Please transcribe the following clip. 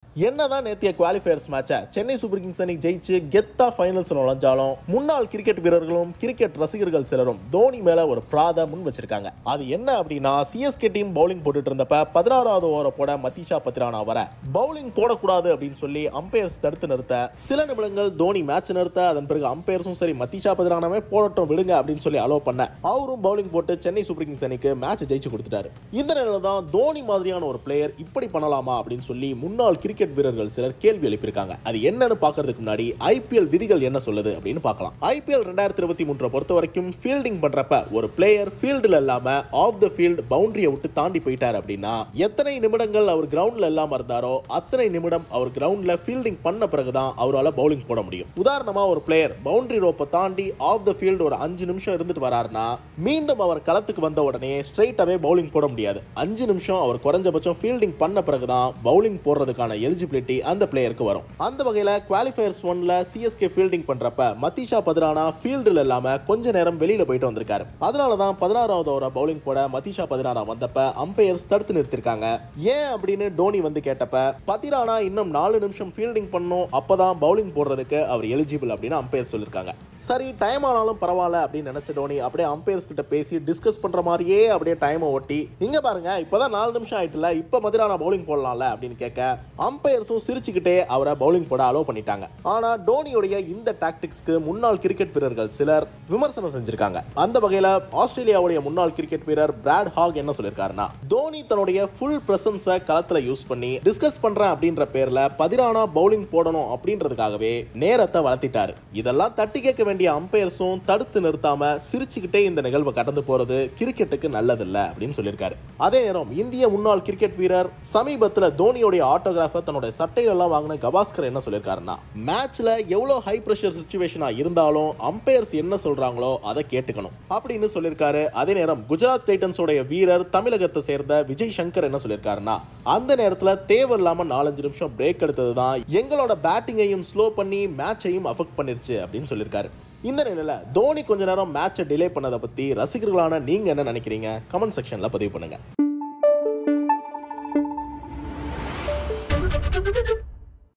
என்னதான் நேத்திய குவாலிஃபயர்ஸ் மேட்சை Chennai Super Kings அணி ஜெயிச்சு கெத்தா ஃபைனல்ஸ் நுழைஞ்சாலும் முன்னாள் கிரிக்கெட் வீரர்களும் கிரிக்கெட் ரசிகர்கள் சிலரும் தோனி மேல ஒரு பிராத முன் வச்சிருக்காங்க அது என்ன அப்படின்னா சிஎஸ்கே டீம் பவுலிங் போட்டுட்டு இருந்தப்ப பதினாறாவது ஓவரை போட மத்திஷா பத்ரானா வர பவுலிங் போடக்கூடாது அப்படின்னு சொல்லி அம்பையர்ஸ் தடுத்து நிறுத்த சில நிமிடங்கள் தோனி மேட்ச் நிறுத்த அதன் பிறகு அம்பையர்ஸும் சரி மத்திஷா பத்ரானாவே போடட்டும் விடுங்க அப்படின்னு சொல்லி அலோவ் பண்ண அவரும் பவுலிங் போட்டு சென்னை சூப்பர் கிங்ஸ் அணிக்கு மேட்ச் ஜெயிச்சு கொடுத்துட்டாரு இந்த நிலையில தான் தோனி மாதிரியான ஒரு பிளேயர் இப்படி பண்ணலாமா அப்படின்னு சொல்லி முன்னாள் கிரிக்கெட் வீரர்கள் சிலர் கேள்வி எழுப்பியிருக்காங்க அது என்னன்னு பார்க்கறதுக்கு முன்னாடி ஐபிஎல் விதிகள் என்ன சொல்லுது அப்படின்னு பார்க்கலாம் ஐபிஎல் ரெண்டாயிரத்தி இருபத்தி மூன்றை பொறுத்த வரைக்கும் ஃபீல்டிங் பண்றப்ப ஒரு பிளேயர் ஃபீல்டில் இல்லாம ஆஃப் த ஃபீல்ட் பவுண்டரியை விட்டு தாண்டி போயிட்டார் அப்படின்னா எத்தனை நிமிடங்கள் அவர் கிரவுண்ட்ல இல்லாம இருந்தாரோ அத்தனை நிமிடம் அவர் கிரவுண்ட்ல ஃபீல்டிங் பண்ண பிறகுதான் அவரால் பவுலிங் போட முடியும் உதாரணமா ஒரு பிளேயர் பவுண்டரி ரோப்பை தாண்டி ஆஃப் த ஃபீல்டு ஒரு அஞ்சு நிமிஷம் இருந்துட்டு வராருன்னா மீண்டும் அவர் களத்துக்கு வந்த உடனே ஸ்ட்ரைட்டாவே பவுலிங் போட முடியாது அஞ்சு நிமிஷம் அவர் குறைஞ்சபட்சம் ஃபீல்டிங் பண்ண பிறகுதான் பவுலிங் போடுறதுக்கான எலிஜிபிலிட்டி அந்த பிளேயருக்கு வரும் அந்த வகையில் குவாலிஃபயர்ஸ் ஒன்ல சிஎஸ்கே ஃபீல்டிங் பண்றப்ப மத்திஷா பத்ரானா ஃபீல்டில் இல்லாம கொஞ்ச நேரம் வெளியில போயிட்டு வந்திருக்காரு அதனால தான் பதினாறாவது ஓவர பவுலிங் போட மத்திஷா பத்ரானா வந்தப்ப அம்பையர்ஸ் தடுத்து நிறுத்திருக்காங்க ஏன் அப்படின்னு டோனி வந்து கேட்டப்ப பத்திரானா இன்னும் நாலு நிமிஷம் ஃபீல்டிங் பண்ணும் அப்பதான் பவுலிங் போடுறதுக்கு அவர் எலிஜிபிள் அப்படின்னு அம்பையர் சொல்லியிருக்காங்க சரி டைம் ஆனாலும் பரவாயில்ல அப்படின்னு நினைச்ச டோனி அப்படியே அம்பையர்ஸ் கிட்ட பேசி டிஸ்கஸ் பண்ற மாதிரியே அப்படியே டைமை ஒட்டி இங்க பாருங்க இப்பதான் நாலு நிமிஷம் ஆயிட்டுல இப்ப மதிரானா பவுலிங் போடலாம்ல அப்படின்னு கேட்க அம்பையர்ஸும் சிரிச்சுக்கிட்டே அவரை பவுலிங் போட அலோவ் பண்ணிட்டாங்க ஆனா டோனியுடைய இந்த டாக்டிக்ஸ்க்கு முன்னாள் கிரிக்கெட் வீரர்கள் சிலர் விமர்சனம் செஞ்சிருக்காங்க அந்த வகையில ஆஸ்திரேலியாவுடைய முன்னாள் கிரிக்கெட் வீரர் பிராட் ஹாக் என்ன சொல்லியிருக்காருன்னா தோனி தன்னுடைய ஃபுல் பிரசன்ஸை களத்துல யூஸ் பண்ணி டிஸ்கஸ் பண்றேன் அப்படின்ற பேர்ல பதினானா பவுலிங் போடணும் அப்படின்றதுக்காகவே நேரத்தை வளர்த்திட்டாரு இதெல்லாம் தட்டி கேட்க வேண்டிய அம்பையர்ஸும் தடுத்து நிறுத்தாம சிரிச்சுக்கிட்டே இந்த நிகழ்வை கடந்து போறது கிரிக்கெட்டுக்கு நல்லதில்ல அப்படின்னு சொல்லியிருக்காரு அதே நேரம் இந்திய முன்னாள் கிரிக்கெட் வீரர் சமீபத்துல தோனியோடைய ஆட்டோகிராஃபை தன்னோட சட்டையில எல்லாம் வாங்கின கவாஸ்கர் என்ன சொல்லியிருக்காருன்னா மேட்ச்ல எவ்வளவு ஹை பிரஷர் சுச்சுவேஷனா இருந்தாலும் அம்பையர்ஸ் என்ன சொல்றாங்களோ அதை கேட்டுக்கணும் அப்படின்னு சொல்லியிருக்காரு அதே நேரம் குஜராத் டைட்டன்ஸோடைய வீரர் தமிழகத்தை சேர்ந்த விஜய் சங்கர் என்ன சொல்லியிருக்காருன்னா அந்த நேரத்துல தேவையில்லாம நாலஞ்சு நிமிஷம் பிரேக் எடுத்தது தான் எங்களோட பேட்டிங்கையும் ஸ்லோ பண்ணி மேட்சையும் அஃபெக்ட் பண்ணிருச்சு அப்படின்னு சொல்லியிருக்காரு இந்த நிலையில தோனி கொஞ்ச நேரம் மேட்சை டிலே பண்ணதை பத்தி ரசிகர்களான நீங்க என்ன நினைக்கிறீங்க கமெண்ட் செக்ஷன்ல பதிவு பண்ணுங்க